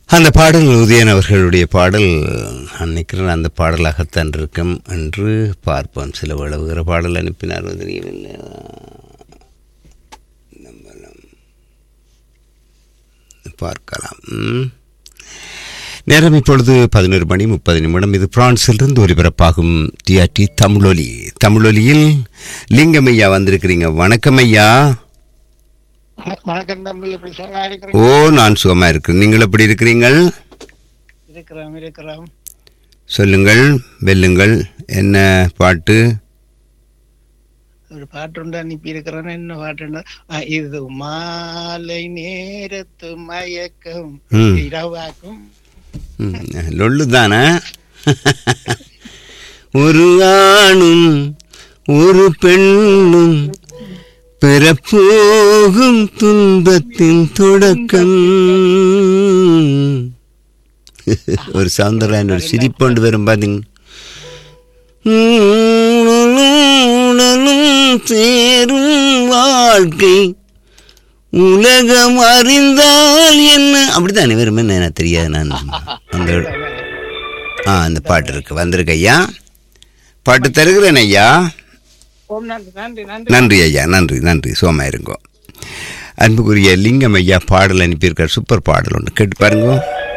அந்த பாடல் உதயன் அவர்களுடைய பாடல் நான் நினைக்கிறேன் அந்த பாடலாகத்தான் இருக்கும் என்று பார்ப்போம் சில உழவுகிற பாடல் அனுப்பினார் தெரியவில்லை நம்பலாம். பார்க்கலாம் ம். நேரம் இப்பொழுது பதினோரு மணி முப்பது நிமிடம் இது பிரான்சிலிருந்து ஒலிபரப்பாகும் டிஆர்டி தமிழொலி தமிழொலியில் லிங்கமையா வந்திருக்கிறீங்க வணக்கம் ஐயா வணக்கம் தம்பி எப்படி சுகமா ஓ இருக்கிறீங்க நான் சுகமா இருக்கிறேன் நீங்கள் எப்படி இருக்கிறீங்கள் இருக்கிறோம் இருக்கிறோம் சொல்லுங்கள் வெல்லுங்கள் என்ன பாட்டு ஒரு பாட்டுண்டு அனுப்பி இருக்கிறேன் என்ன பாட்டுண்டா ஆ, இது மாலை நேரத்து மயக்கம் ம். இரவாக்கும் ம், லொள்ளு தானே ஒரு ஆணும் ஒரு பெண்ணும் பெறப்போகும் துன்பத்தின் தொடக்கம் ஒரு சவுந்தரராயன் ஒரு சிரிப்பொண்டு வரும் பாத்தீங்க உடலும் சேரும் வாழ்க்கை உலகம் அறிந்தால் என்ன அப்படித்தானே வரும் என்ன எனக்கு தெரியாது நான் அந்த ஆ அந்த பாட்டு இருக்கு வந்திருக்கு ஐயா பாட்டு தருகிறேன் ஐயா ஓம் நன்றி நன்றி நன்றி நன்றி ஐயா நன்றி நன்றி சோமா இருங்கோ அன்புக்குரிய லிங்கம் ஐயா பாடல் அனுப்பியிருக்கார் சூப்பர் பாடல் ஒன்று கேட்டு பாருங்க